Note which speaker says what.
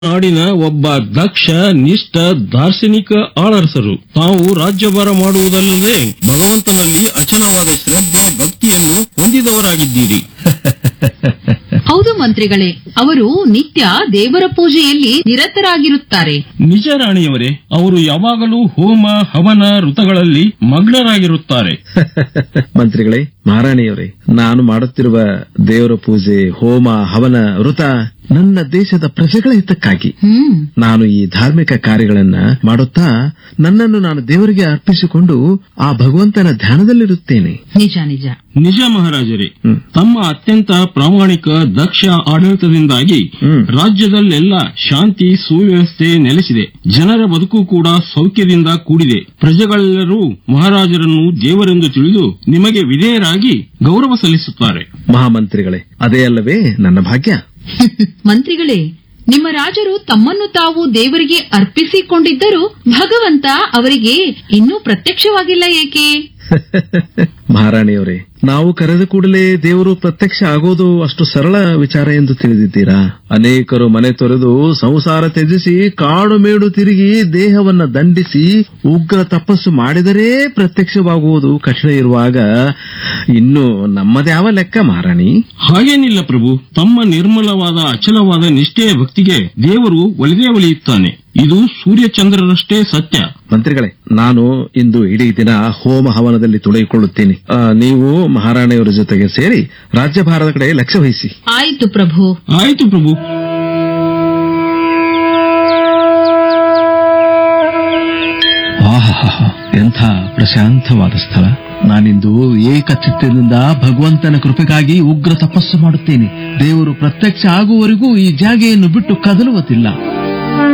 Speaker 1: ನಾಡಿನ ಒಬ್ಬ ದಕ್ಷ ನಿಷ್ಠ ದಾರ್ಶನಿಕ ಆಳರಸರು ತಾವು ರಾಜ್ಯಭಾರ ಮಾಡುವುದಲ್ಲದೆ ಭಗವಂತನಲ್ಲಿ ಅಚಲವಾದ ಶ್ರದ್ಧೆ ಭಕ್ತಿಯನ್ನು ಹೊಂದಿದವರಾಗಿದ್ದೀರಿ
Speaker 2: ಹೌದು ಮಂತ್ರಿಗಳೇ ಅವರು ನಿತ್ಯ ದೇವರ ಪೂಜೆಯಲ್ಲಿ ನಿರತರಾಗಿರುತ್ತಾರೆ
Speaker 1: ನಿಜ ರಾಣಿಯವರೇ ಅವರು ಯಾವಾಗಲೂ ಹೋಮ ಹವನ ಋತಗಳಲ್ಲಿ ಮಗ್ನರಾಗಿರುತ್ತಾರೆ
Speaker 3: ಮಂತ್ರಿಗಳೇ ಮಹಾರಾಣಿಯವರೇ ನಾನು ಮಾಡುತ್ತಿರುವ ದೇವರ ಪೂಜೆ ಹೋಮ ಹವನ ವೃತ ನನ್ನ ದೇಶದ ಪ್ರಜೆಗಳ ಹಿತಕ್ಕಾಗಿ
Speaker 2: ಹ್ಮ್
Speaker 3: ನಾನು ಈ ಧಾರ್ಮಿಕ ಕಾರ್ಯಗಳನ್ನ ಮಾಡುತ್ತಾ ನನ್ನನ್ನು ನಾನು ದೇವರಿಗೆ ಅರ್ಪಿಸಿಕೊಂಡು ಆ ಭಗವಂತನ ಧ್ಯಾನದಲ್ಲಿರುತ್ತೇನೆ
Speaker 2: ನಿಜ ನಿಜ
Speaker 1: ನಿಜ ಮಹಾರಾಜರೇ
Speaker 3: ಹ್ಮ್.
Speaker 1: ತಮ್ಮ ಅತ್ಯಂತ ಪ್ರಾಮಾಣಿಕ ದಕ್ಷ ಆಡಳಿತದಿಂದಾಗಿ
Speaker 3: ಹ್ಮ್.
Speaker 1: ರಾಜ್ಯದಲ್ಲೆಲ್ಲ ಶಾಂತಿ ಸುವ್ಯವಸ್ಥೆ ನೆಲೆಸಿದೆ ಜನರ ಬದುಕು ಕೂಡ ಸೌಖ್ಯದಿಂದ ಕೂಡಿದೆ ಪ್ರಜೆಗಳೆಲ್ಲರೂ ಮಹಾರಾಜರನ್ನು ದೇವರೆಂದು ತಿಳಿದು ನಿಮಗೆ ವಿಧೇಯರಾಗಿ ಗೌರವ ಸಲ್ಲಿಸುತ್ತಾರೆ
Speaker 3: ಮಹಾಮಂತ್ರಿಗಳೇ ಅದೇ ಅಲ್ಲವೇ ನನ್ನ ಭಾಗ್ಯ
Speaker 2: ಮಂತ್ರಿಗಳೇ ನಿಮ್ಮ ರಾಜರು ತಮ್ಮನ್ನು ತಾವು ದೇವರಿಗೆ ಅರ್ಪಿಸಿಕೊಂಡಿದ್ದರೂ ಭಗವಂತ ಅವರಿಗೆ ಇನ್ನೂ ಪ್ರತ್ಯಕ್ಷವಾಗಿಲ್ಲ ಏಕೆ
Speaker 3: ಮಹಾರಾಣಿಯವರೇ ನಾವು ಕರೆದ ಕೂಡಲೇ ದೇವರು ಪ್ರತ್ಯಕ್ಷ ಆಗೋದು ಅಷ್ಟು ಸರಳ ವಿಚಾರ ಎಂದು ತಿಳಿದಿದ್ದೀರಾ ಅನೇಕರು ಮನೆ ತೊರೆದು ಸಂಸಾರ ತ್ಯಜಿಸಿ ಕಾಡು ಮೇಡು ತಿರುಗಿ ದೇಹವನ್ನ ದಂಡಿಸಿ ಉಗ್ರ ತಪಸ್ಸು ಮಾಡಿದರೇ ಪ್ರತ್ಯಕ್ಷವಾಗುವುದು ಕಠಿಣ ಇರುವಾಗ ಇನ್ನು ನಮ್ಮದ್ಯಾವ ಲೆಕ್ಕ ಮಹಾರಾಣಿ
Speaker 1: ಹಾಗೇನಿಲ್ಲ ಪ್ರಭು ತಮ್ಮ ನಿರ್ಮಲವಾದ ಅಚಲವಾದ ನಿಷ್ಠೆಯ ಭಕ್ತಿಗೆ ದೇವರು ಒಲಿದೇ ಒಲಿಯುತ್ತಾನೆ ಇದು ಸೂರ್ಯಚಂದ್ರರಷ್ಟೇ ಸತ್ಯ
Speaker 3: ಮಂತ್ರಿಗಳೇ ನಾನು ಇಂದು ಇಡೀ ದಿನ ಹೋಮ ಹವನದಲ್ಲಿ ತೊಡಗಿಕೊಳ್ಳುತ್ತೇನೆ ಆ, ನೀವು ಮಹಾರಾಣಿಯವರ ಜೊತೆಗೆ ಸೇರಿ ರಾಜ್ಯಭಾರದ ಕಡೆ ಲಕ್ಷ್ಯ ವಹಿಸಿ
Speaker 2: ಆಯಿತು ಪ್ರಭು
Speaker 1: ಆಯಿತು ಪ್ರಭು
Speaker 3: ಆಹಾ ಎಂಥ ಪ್ರಶಾಂತವಾದ ಸ್ಥಳ ನಾನಿಂದು ಏಕಚಿತ್ತದಿಂದ ಭಗವಂತನ ಕೃಪೆಗಾಗಿ ಉಗ್ರ ತಪಸ್ಸು ಮಾಡುತ್ತೇನೆ ದೇವರು ಪ್ರತ್ಯಕ್ಷ ಆಗುವವರೆಗೂ ಈ ಜಾಗೆಯನ್ನು ಬಿಟ್ಟು ಕದಲುವುದಿಲ್ಲ